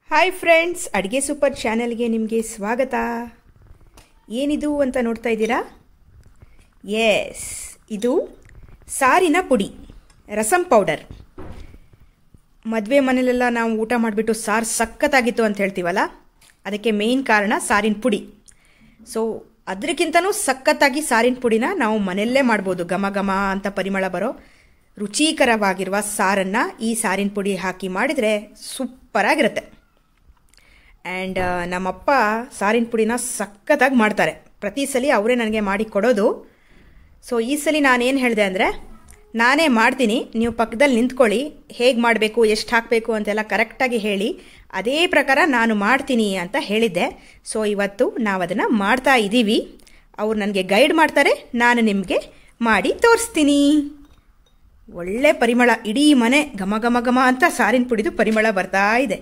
hi friends ಅಡುಗೆ super ಚಾನೆಲ್ಗೆ ನಿಮಗೆ ಸ್ವಾಗತ ಏನಿದು ಅಂತ ನೋಡ್ತಾ ಇದ್ದೀರಾ ಎಸ್ ಇದು ಸಾರಿನ ಪುಡಿ ರಸಂ ಪೌಡರ್ ಮದುವೆ ಮನೇಲೆಲ್ಲ ನಾವು ಊಟ ಮಾಡಿಬಿಟ್ಟು ಸಾರು ಸಖತ್ತಾಗಿತ್ತು ಅಂತ ಹೇಳ್ತೀವಲ್ಲ ಅದಕ್ಕೆ ಮೇಯ್ನ್ ಕಾರಣ ಸಾರಿನ ಪುಡಿ ಸೊ ಅದಕ್ಕಿಂತನೂ ಸಖತ್ತಾಗಿ ಸಾರಿನ ಪುಡಿನ ನಾವು ಮನೆಯಲ್ಲೇ ಮಾಡ್ಬೋದು ಘಮ ಘಮ ಅಂತ ಪರಿಮಳ ಬರೋ ರುಚಿಕರವಾಗಿರುವ ಸಾರನ್ನು ಈ ಸಾರಿನ ಪುಡಿ ಹಾಕಿ ಮಾಡಿದರೆ ಸೂಪರಾಗಿರುತ್ತೆ ಆ್ಯಂಡ್ ನಮ್ಮಪ್ಪ ಸಾರಿನ ಪುಡಿನ ಸಖತ್ತಾಗಿ ಮಾಡ್ತಾರೆ ಪ್ರತಿ ಸಲ ಅವರೇ ನನಗೆ ಮಾಡಿ ಕೊಡೋದು ಸೊ ಈ ಸಲ ನಾನೇನು ಹೇಳಿದೆ ಅಂದರೆ ನಾನೇ ಮಾಡ್ತೀನಿ ನೀವು ಪಕ್ಕದಲ್ಲಿ ನಿಂತ್ಕೊಳ್ಳಿ ಹೇಗೆ ಮಾಡಬೇಕು ಎಷ್ಟು ಹಾಕಬೇಕು ಅಂತೆಲ್ಲ ಕರೆಕ್ಟಾಗಿ ಹೇಳಿ ಅದೇ ಪ್ರಕಾರ ನಾನು ಮಾಡ್ತೀನಿ ಅಂತ ಹೇಳಿದ್ದೆ ಸೊ ಇವತ್ತು ನಾವು ಅದನ್ನು ಮಾಡ್ತಾ ಇದ್ದೀವಿ ಅವ್ರು ನನಗೆ ಗೈಡ್ ಮಾಡ್ತಾರೆ ನಾನು ನಿಮಗೆ ಮಾಡಿ ತೋರಿಸ್ತೀನಿ ಒಳ್ಳೆ ಪರಿಮಳ ಇಡೀ ಮನೆ ಘಮ ಘಮ ಘಮ ಅಂತ ಸಾರಿನ ಪುಡಿದು ಪರಿಮಳ ಬರ್ತಾ ಇದೆ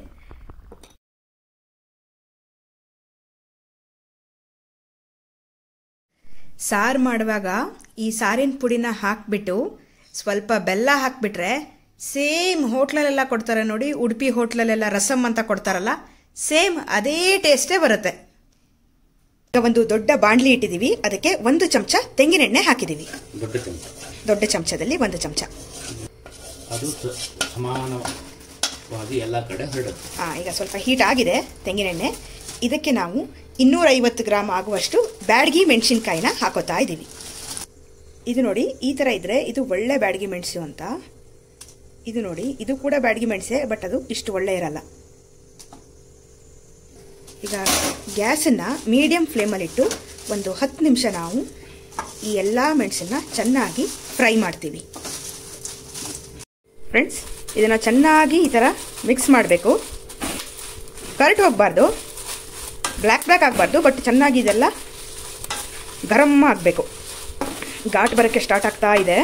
ಸಾರು ಮಾಡುವಾಗ ಈ ಸಾರಿನ ಪುಡಿನ ಹಾಕಿಬಿಟ್ಟು ಸ್ವಲ್ಪ ಬೆಲ್ಲ ಹಾಕಿಬಿಟ್ರೆ ಸೇಮ್ ಹೋಟ್ಲಲ್ಲೆಲ್ಲ ಕೊಡ್ತಾರೆ ನೋಡಿ ಉಡುಪಿ ಹೋಟ್ಲಲ್ಲೆಲ್ಲ ರಸಮ್ ಅಂತ ಕೊಡ್ತಾರಲ್ಲ ಸೇಮ್ ಅದೇ ಟೇಸ್ಟೇ ಬರುತ್ತೆ ಈಗ ಒಂದು ದೊಡ್ಡ ಬಾಣಲಿ ಇಟ್ಟಿದ್ದೀವಿ ಅದಕ್ಕೆ ಒಂದು ಚಮಚ ತೆಂಗಿನೆಣ್ಣೆ ಹಾಕಿದ್ದೀವಿ ದೊಡ್ಡ ಚಮಚ ದೊಡ್ಡ ಚಮಚದಲ್ಲಿ ಒಂದು ಚಮಚ ಅದು ಸ- ಸಮಾನವಾಗಿ ಎಲ್ಲ ಕಡೆ ಹರಡುತ್ತೆ ಹಾಂ ಈಗ ಸ್ವಲ್ಪ ಹೀಟ್ ಆಗಿದೆ ತೆಂಗಿನೆಣ್ಣೆ ಇದಕ್ಕೆ ನಾವು ಇನ್ನೂರೈವತ್ತು ಗ್ರಾಮ್ ಆಗುವಷ್ಟು ಬ್ಯಾಡಗಿ ಮೆಣಸಿನ್ಕಾಯಿನ ಹಾಕೋತಾ ಇದ್ದೀವಿ ಇದು ನೋಡಿ ಈ ಥರ ಇದ್ದರೆ ಇದು ಒಳ್ಳೆ ಬ್ಯಾಡಗಿ ಮೆಣಸು ಅಂತ ಇದು ನೋಡಿ ಇದು ಕೂಡ ಬ್ಯಾಡಗಿ ಮೆಣಸೆ ಬಟ್ ಅದು ಇಷ್ಟು ಒಳ್ಳೆ ಇರಲ್ಲ ಈಗ ಗ್ಯಾಸನ್ನು ಮೀಡಿಯಂ ಫ್ಲೇಮಲ್ಲಿಟ್ಟು ಒಂದು ಹತ್ತು ನಿಮಿಷ ನಾವು ಈ ಎಲ್ಲ ಮೆಣಸನ್ನ ಚೆನ್ನಾಗಿ ಫ್ರೈ ಮಾಡ್ತೀವಿ ಫ್ರೆಂಡ್ಸ್ ಇದನ್ನು ಚೆನ್ನಾಗಿ ಈ ಥರ ಮಿಕ್ಸ್ ಮಾಡಬೇಕು ಕರೆಕ್ಟ್ ಹೋಗಬಾರ್ದು ಬ್ಲ್ಯಾಕ್ ಬ್ಲ್ಯಾಕ್ ಆಗಬಾರ್ದು ಬಟ್ ಚೆನ್ನಾಗಿ ಇದೆಲ್ಲ ಗರಮ್ ಆಗಬೇಕು ಘಾಟ್ ಬರೋಕ್ಕೆ ಸ್ಟಾರ್ಟ್ ಆಗ್ತಾ ಇದೆ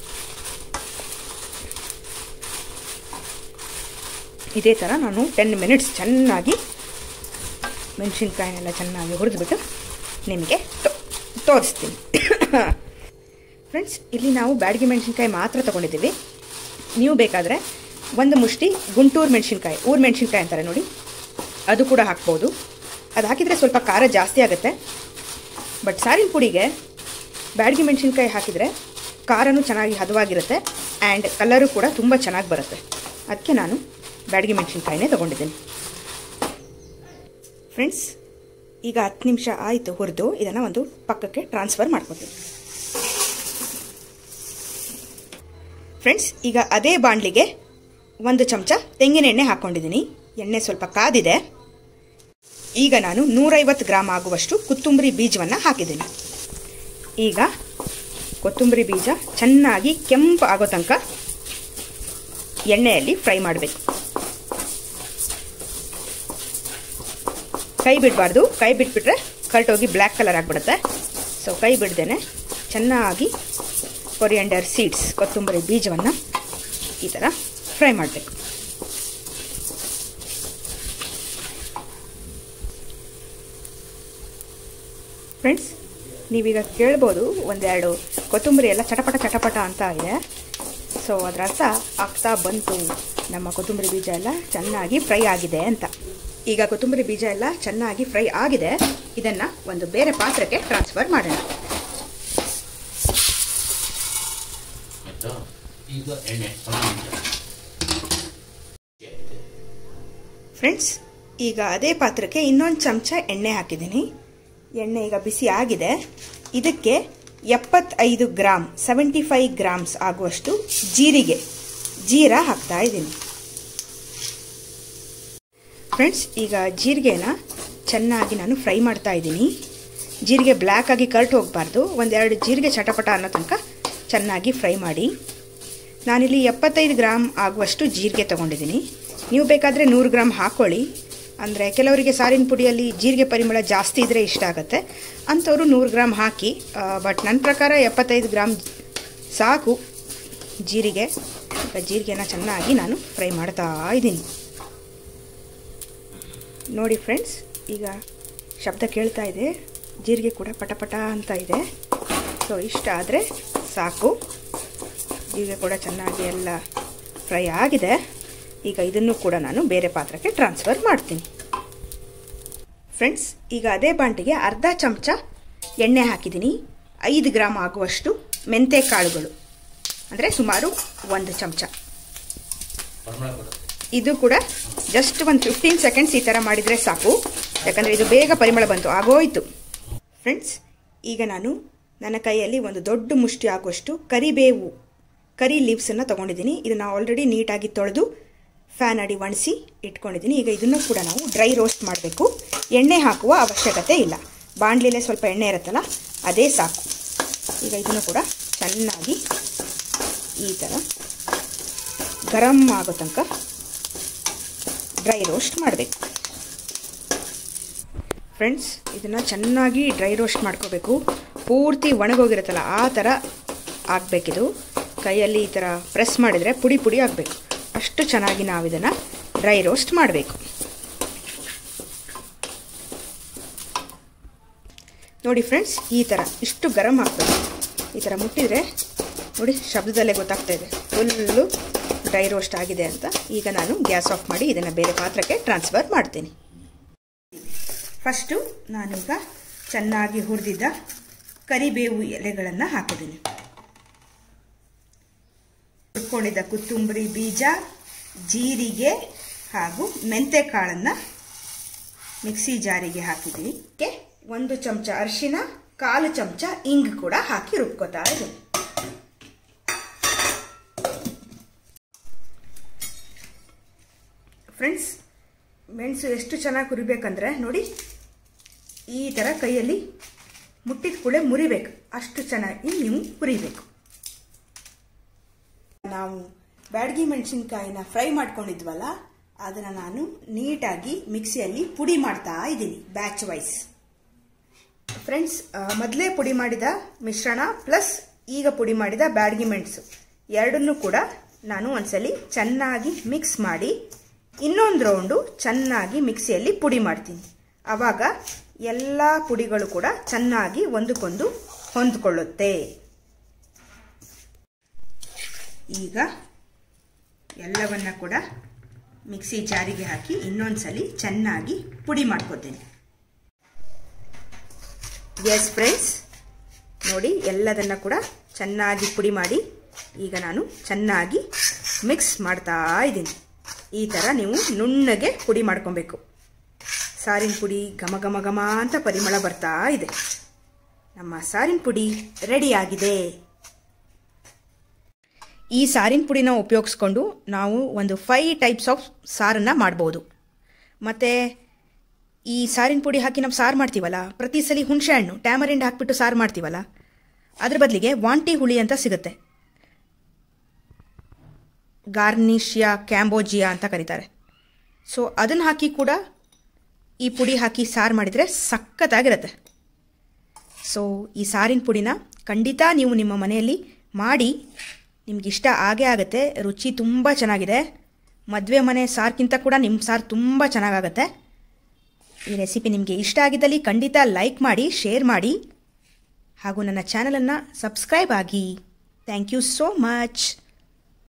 ಇದೇ ಥರ ನಾನು ಟೆನ್ ಮಿನಿಟ್ಸ್ ಚೆನ್ನಾಗಿ ಮೆಣಸಿನ್ಕಾಯಿನೆಲ್ಲ ಚೆನ್ನಾಗಿ ಹುರಿದ್ಬಿಟ್ಟು ನಿಮಗೆ ತೋರಿಸ್ತೀನಿ ಫ್ರೆಂಡ್ಸ್ ಇಲ್ಲಿ ನಾವು ಬ್ಯಾಡಗಿ ಮೆಣಸಿನ್ಕಾಯಿ ಮಾತ್ರ ತೊಗೊಂಡಿದ್ದೀವಿ ನೀವು ಬೇಕಾದರೆ ಒಂದು ಮುಷ್ಟಿ ಗುಂಟೂರು ಮೆಣಸಿನ್ಕಾಯಿ ಊರು ಮೆಣಸಿನ್ಕಾಯಿ ಅಂತಾರೆ ನೋಡಿ ಅದು ಕೂಡ ಹಾಕ್ಬೋದು ಅದು ಹಾಕಿದರೆ ಸ್ವಲ್ಪ ಖಾರ ಜಾಸ್ತಿ ಆಗುತ್ತೆ ಬಟ್ ಸಾರಿನ ಪುಡಿಗೆ ಬ್ಯಾಡಗಿ ಮೆಣಸಿನ್ಕಾಯಿ ಹಾಕಿದರೆ ಖಾರನೂ ಚೆನ್ನಾಗಿ ಹದವಾಗಿರುತ್ತೆ ಆ್ಯಂಡ್ ಕಲರು ಕೂಡ ತುಂಬ ಚೆನ್ನಾಗಿ ಬರುತ್ತೆ ಅದಕ್ಕೆ ನಾನು ಬ್ಯಾಡಗಿ ಮೆಣಸಿನ್ಕಾಯಿನೇ ತೊಗೊಂಡಿದ್ದೀನಿ ಫ್ರೆಂಡ್ಸ್ ಈಗ ಹತ್ತು ನಿಮಿಷ ಆಯಿತು ಹುರಿದು ಇದನ್ನು ಒಂದು ಪಕ್ಕಕ್ಕೆ ಟ್ರಾನ್ಸ್ಫರ್ ಮಾಡ್ಕೊತೀನಿ ಫ್ರೆಂಡ್ಸ್ ಈಗ ಅದೇ ಬಾಣಲಿಗೆ ಒಂದು ಚಮಚ ತೆಂಗಿನೆಣ್ಣೆ ಹಾಕ್ಕೊಂಡಿದ್ದೀನಿ ಎಣ್ಣೆ ಸ್ವಲ್ಪ ಕಾದಿದೆ ಈಗ ನಾನು ನೂರೈವತ್ತು ಗ್ರಾಮ್ ಆಗುವಷ್ಟು ಕೊತ್ತಂಬರಿ ಬೀಜವನ್ನು ಹಾಕಿದ್ದೀನಿ ಈಗ ಕೊತ್ತಂಬರಿ ಬೀಜ ಚೆನ್ನಾಗಿ ಕೆಂಪು ಆಗೋ ತನಕ ಎಣ್ಣೆಯಲ್ಲಿ ಫ್ರೈ ಮಾಡಬೇಕು ಕೈ ಬಿಡಬಾರ್ದು ಕೈ ಬಿಟ್ಬಿಟ್ರೆ ಕರ್ಟೋಗಿ ಬ್ಲ್ಯಾಕ್ ಕಲರ್ ಆಗಿಬಿಡುತ್ತೆ ಸೊ ಕೈ ಬಿಡ್ದೇನೆ ಚೆನ್ನಾಗಿ ಕೊರಿಯಂಡರ್ ಸೀಡ್ಸ್ ಕೊತ್ತಂಬರಿ ಬೀಜವನ್ನು ಈ ಥರ ಫ್ರೈ ಮಾಡಬೇಕು ಫ್ರೆಂಡ್ಸ್ ನೀವೀಗ ಕೇಳ್ಬೋದು ಒಂದೆರಡು ಕೊತ್ತಂಬರಿ ಎಲ್ಲ ಚಟಪಟ ಚಟಪಟ ಅಂತ ಇದೆ ಸೊ ಅದರ ಅರ್ಥ ಆಗ್ತಾ ಬಂತು ನಮ್ಮ ಕೊತ್ತಂಬರಿ ಬೀಜ ಎಲ್ಲ ಚೆನ್ನಾಗಿ ಫ್ರೈ ಆಗಿದೆ ಅಂತ ಈಗ ಕೊತ್ತಂಬರಿ ಬೀಜ ಎಲ್ಲ ಚೆನ್ನಾಗಿ ಫ್ರೈ ಆಗಿದೆ ಇದನ್ನು ಒಂದು ಬೇರೆ ಪಾತ್ರಕ್ಕೆ ಟ್ರಾನ್ಸ್ಫರ್ ಮಾಡೋಣ ಆಯ್ತಾ ಈಗ ಎಣ್ಣೆ ಒಂದು ನಿಮಿಷ ಫ್ರೆಂಡ್ಸ್ ಈಗ ಅದೇ ಪಾತ್ರಕ್ಕೆ ಇನ್ನೊಂದು ಚಮಚ ಎಣ್ಣೆ ಹಾಕಿದ್ದೀನಿ ಎಣ್ಣೆ ಈಗ ಬಿಸಿ ಆಗಿದೆ ಇದಕ್ಕೆ ಎಪ್ಪತ್ತೈದು ಗ್ರಾಮ್ ಸೆವೆಂಟಿ ಫೈವ್ ಗ್ರಾಮ್ಸ್ ಆಗುವಷ್ಟು ಜೀರಿಗೆ ಜೀರ ಹಾಕ್ತಾ ಇದ್ದೀನಿ ಫ್ರೆಂಡ್ಸ್ ಈಗ ಜೀರಿಗೆನ ಚೆನ್ನಾಗಿ ನಾನು ಫ್ರೈ ಮಾಡ್ತಾ ಇದ್ದೀನಿ ಜೀರಿಗೆ ಬ್ಲ್ಯಾಕ್ ಆಗಿ ಕರ್ಟ್ ಹೋಗಬಾರ್ದು ಒಂದೆರಡು ಜೀರಿಗೆ ಚಟಪಟ ಅನ್ನೋ ತನಕ ಚೆನ್ನಾಗಿ ಫ್ರೈ ಮಾಡಿ ನಾನಿಲ್ಲಿ ಎಪ್ಪತ್ತೈದು ಗ್ರಾಮ್ ಆಗುವಷ್ಟು ಜೀರಿಗೆ ತೊಗೊಂಡಿದ್ದೀನಿ ನೀವು ಬೇಕಾದರೆ ನೂರು ಗ್ರಾಮ್ ಹಾಕ್ಕೊಳ್ಳಿ ಅಂದರೆ ಕೆಲವರಿಗೆ ಸಾರಿನ ಪುಡಿಯಲ್ಲಿ ಜೀರಿಗೆ ಪರಿಮಳ ಜಾಸ್ತಿ ಇದ್ದರೆ ಇಷ್ಟ ಆಗುತ್ತೆ ಅಂಥವರು ನೂರು ಗ್ರಾಮ್ ಹಾಕಿ ಬಟ್ ನನ್ನ ಪ್ರಕಾರ ಎಪ್ಪತ್ತೈದು ಗ್ರಾಮ್ ಸಾಕು ಜೀರಿಗೆ ಈಗ ಜೀರಿಗೆನ ಚೆನ್ನಾಗಿ ನಾನು ಫ್ರೈ ಮಾಡ್ತಾ ಇದ್ದೀನಿ ನೋಡಿ ಫ್ರೆಂಡ್ಸ್ ಈಗ ಶಬ್ದ ಕೇಳ್ತಾ ಇದೆ ಜೀರಿಗೆ ಕೂಡ ಪಟಪಟ ಅಂತ ಇದೆ ಸೊ ಇಷ್ಟ ಆದರೆ ಸಾಕು ಜೀರಿಗೆ ಕೂಡ ಚೆನ್ನಾಗಿ ಎಲ್ಲ ಫ್ರೈ ಆಗಿದೆ ಈಗ ಇದನ್ನು ಕೂಡ ನಾನು ಬೇರೆ ಪಾತ್ರಕ್ಕೆ ಟ್ರಾನ್ಸ್ಫರ್ ಮಾಡ್ತೀನಿ ಫ್ರೆಂಡ್ಸ್ ಈಗ ಅದೇ ಬಾಂಟಿಗೆ ಅರ್ಧ ಚಮಚ ಎಣ್ಣೆ ಹಾಕಿದ್ದೀನಿ ಐದು ಗ್ರಾಮ್ ಆಗುವಷ್ಟು ಮೆಂತೆ ಕಾಳುಗಳು ಅಂದರೆ ಸುಮಾರು ಒಂದು ಚಮಚ ಪರಿಮಳ ಕೊಡುತ್ತೆ ಇದು ಕೂಡ ಜಸ್ಟ್ ಒಂದು ಫಿಫ್ಟೀನ್ ಸೆಕೆಂಡ್ಸ್ ಈ ಥರ ಮಾಡಿದರೆ ಸಾಕು ಯಾಕಂದರೆ ಇದು ಬೇಗ ಪರಿಮಳ ಬಂತು ಆಗೋಯ್ತು ಫ್ರೆಂಡ್ಸ್ ಈಗ ನಾನು ನನ್ನ ಕೈಯಲ್ಲಿ ಒಂದು ದೊಡ್ಡ ಮುಷ್ಟಿ ಆಗುವಷ್ಟು ಕರಿಬೇವು ಕರಿ ಲೀವ್ಸನ್ನು ತೊಗೊಂಡಿದ್ದೀನಿ ಇದನ್ನು ಆಲ್ರೆಡಿ ನೀಟಾಗಿ ತೊಳೆದು ಫ್ಯಾನ್ ಅಡಿ ಒಣಸಿ ಇಟ್ಕೊಂಡಿದ್ದೀನಿ ಈಗ ಇದನ್ನು ಕೂಡ ನಾವು ಡ್ರೈ ರೋಸ್ಟ್ ಮಾಡಬೇಕು ಎಣ್ಣೆ ಹಾಕುವ ಅವಶ್ಯಕತೆ ಇಲ್ಲ ಬಾಣಲಿಲೇ ಸ್ವಲ್ಪ ಎಣ್ಣೆ ಇರುತ್ತಲ್ಲ ಅದೇ ಸಾಕು ಈಗ ಇದನ್ನು ಕೂಡ ಚೆನ್ನಾಗಿ ಈ ಥರ ಗರಂ ಆಗೋ ತನಕ ಡ್ರೈ ರೋಸ್ಟ್ ಮಾಡಬೇಕು ಫ್ರೆಂಡ್ಸ್ ಇದನ್ನು ಚೆನ್ನಾಗಿ ಡ್ರೈ ರೋಸ್ಟ್ ಮಾಡ್ಕೋಬೇಕು ಪೂರ್ತಿ ಒಣಗೋಗಿರುತ್ತಲ್ಲ ಆ ಥರ ಆಗಬೇಕಿದು ಕೈಯಲ್ಲಿ ಈ ಥರ ಪ್ರೆಸ್ ಮಾಡಿದರೆ ಪುಡಿ ಪುಡಿ ಆಗಬೇಕು ಅಷ್ಟು ಚೆನ್ನಾಗಿ ನಾವು ಇದನ್ನು ಡ್ರೈ ರೋಸ್ಟ್ ಮಾಡಬೇಕು ನೋಡಿ ಫ್ರೆಂಡ್ಸ್ ಈ ಥರ ಇಷ್ಟು ಗರಂ ಆಗ್ತದೆ ಈ ಥರ ಮುಟ್ಟಿದರೆ ನೋಡಿ ಶಬ್ದದಲ್ಲೇ ಗೊತ್ತಾಗ್ತಾ ಇದೆ ಫುಲ್ಲು ಡ್ರೈ ರೋಸ್ಟ್ ಆಗಿದೆ ಅಂತ ಈಗ ನಾನು ಗ್ಯಾಸ್ ಆಫ್ ಮಾಡಿ ಇದನ್ನು ಬೇರೆ ಪಾತ್ರಕ್ಕೆ ಟ್ರಾನ್ಸ್ಫರ್ ಮಾಡ್ತೀನಿ ಫಸ್ಟು ನಾನೀಗ ಚೆನ್ನಾಗಿ ಹುರಿದಿದ್ದ ಕರಿಬೇವು ಎಲೆಗಳನ್ನು ಹಾಕಿದ್ದೀನಿ ಹುರ್ಕೊಂಡಿದ್ದ ಕೊತ್ತಂಬರಿ ಬೀಜ ಜೀರಿಗೆ ಹಾಗೂ ಮೆಂತೆ ಕಾಳನ್ನು ಮಿಕ್ಸಿ ಜಾರಿಗೆ ಹಾಕಿದ್ದೀನಿ ಒಂದು ಚಮಚ ಅರಿಶಿನ ಕಾಲು ಚಮಚ ಇಂಗ್ ಕೂಡ ಹಾಕಿ ರುಬ್ಕೋತಾ ಇದ್ದೀನಿ ಫ್ರೆಂಡ್ಸ್ ಮೆಣಸು ಎಷ್ಟು ಚೆನ್ನಾಗಿ ಹುರಿಬೇಕಂದ್ರೆ ನೋಡಿ ಈ ಥರ ಕೈಯಲ್ಲಿ ಮುಟ್ಟಿದ ಕೂಡಲೇ ಮುರಿಬೇಕು ಅಷ್ಟು ಚೆನ್ನಾಗಿ ನೀವು ಹುರಿಬೇಕು ನಾವು ಬ್ಯಾಡಗಿ ಮೆಣಸಿನ್ಕಾಯಿನ ಫ್ರೈ ಮಾಡ್ಕೊಂಡಿದ್ವಲ್ಲ ಅದನ್ನು ನಾನು ನೀಟಾಗಿ ಮಿಕ್ಸಿಯಲ್ಲಿ ಪುಡಿ ಮಾಡ್ತಾ ಇದ್ದೀನಿ ಬ್ಯಾಚ್ ವೈಸ್ ಫ್ರೆಂಡ್ಸ್ ಮೊದಲೇ ಪುಡಿ ಮಾಡಿದ ಮಿಶ್ರಣ ಪ್ಲಸ್ ಈಗ ಪುಡಿ ಮಾಡಿದ ಬ್ಯಾಡಗಿ ಮೆಣಸು ಎರಡನ್ನೂ ಕೂಡ ನಾನು ಒಂದ್ಸಲಿ ಚೆನ್ನಾಗಿ ಮಿಕ್ಸ್ ಮಾಡಿ ಇನ್ನೊಂದು ರೌಂಡು ಚೆನ್ನಾಗಿ ಮಿಕ್ಸಿಯಲ್ಲಿ ಪುಡಿ ಮಾಡ್ತೀನಿ ಆವಾಗ ಎಲ್ಲ ಪುಡಿಗಳು ಕೂಡ ಚೆನ್ನಾಗಿ ಒಂದಕ್ಕೊಂದು ಹೊಂದ್ಕೊಳ್ಳುತ್ತೆ ಈಗ ಎಲ್ಲವನ್ನ ಕೂಡ ಮಿಕ್ಸಿ ಜಾರಿಗೆ ಹಾಕಿ ಇನ್ನೊಂದ್ಸಲಿ ಚೆನ್ನಾಗಿ ಪುಡಿ ಮಾಡ್ಕೋತೇನೆ ಎಸ್ ಫ್ರೆಂಡ್ಸ್ ನೋಡಿ ಎಲ್ಲದನ್ನು ಕೂಡ ಚೆನ್ನಾಗಿ ಪುಡಿ ಮಾಡಿ ಈಗ ನಾನು ಚೆನ್ನಾಗಿ ಮಿಕ್ಸ್ ಮಾಡ್ತಾ ಇದ್ದೀನಿ ಈ ಥರ ನೀವು ನುಣ್ಣಗೆ ಪುಡಿ ಮಾಡ್ಕೊಬೇಕು ಸಾರಿನ ಪುಡಿ ಘಮ ಘಮ ಘಮ ಅಂತ ಪರಿಮಳ ಬರ್ತಾ ಇದೆ ನಮ್ಮ ಸಾರಿನ ಪುಡಿ ರೆಡಿಯಾಗಿದೆ ಈ ಸಾರಿನ ಪುಡಿನ ಉಪಯೋಗಿಸ್ಕೊಂಡು ನಾವು ಒಂದು ಫೈ ಟೈಪ್ಸ್ ಆಫ್ ಸಾರನ್ನು ಮಾಡ್ಬೋದು ಮತ್ತು ಈ ಸಾರಿನ ಪುಡಿ ಹಾಕಿ ನಾವು ಸಾರು ಮಾಡ್ತೀವಲ್ಲ ಪ್ರತಿ ಸಲ ಹುಣಸೆ ಹಣ್ಣು ಟ್ಯಾಮರಿಂಡ್ ಹಾಕ್ಬಿಟ್ಟು ಸಾರು ಮಾಡ್ತೀವಲ್ಲ ಅದ್ರ ಬದಲಿಗೆ ವಾಂಟಿ ಹುಳಿ ಅಂತ ಸಿಗುತ್ತೆ ಗಾರ್ನಿಷಿಯಾ ಕ್ಯಾಂಬೋಜಿಯಾ ಅಂತ ಕರೀತಾರೆ ಸೊ ಅದನ್ನು ಹಾಕಿ ಕೂಡ ಈ ಪುಡಿ ಹಾಕಿ ಸಾರು ಮಾಡಿದರೆ ಸಖತ್ತಾಗಿರುತ್ತೆ ಸೊ ಈ ಸಾರಿನ ಪುಡಿನ ಖಂಡಿತ ನೀವು ನಿಮ್ಮ ಮನೆಯಲ್ಲಿ ಮಾಡಿ ನಿಮ್ಗೆ ಇಷ್ಟ ಆಗೇ ಆಗುತ್ತೆ ರುಚಿ ತುಂಬ ಚೆನ್ನಾಗಿದೆ ಮದುವೆ ಮನೆ ಸಾರ್ಗಿಂತ ಕೂಡ ನಿಮ್ಮ ಸಾರು ತುಂಬ ಚೆನ್ನಾಗಾಗತ್ತೆ ಈ ರೆಸಿಪಿ ನಿಮಗೆ ಇಷ್ಟ ಆಗಿದ್ದಲ್ಲಿ ಖಂಡಿತ ಲೈಕ್ ಮಾಡಿ ಶೇರ್ ಮಾಡಿ ಹಾಗೂ ನನ್ನ ಚಾನಲನ್ನು ಸಬ್ಸ್ಕ್ರೈಬ್ ಆಗಿ ಥ್ಯಾಂಕ್ ಯು ಸೋ ಮಚ್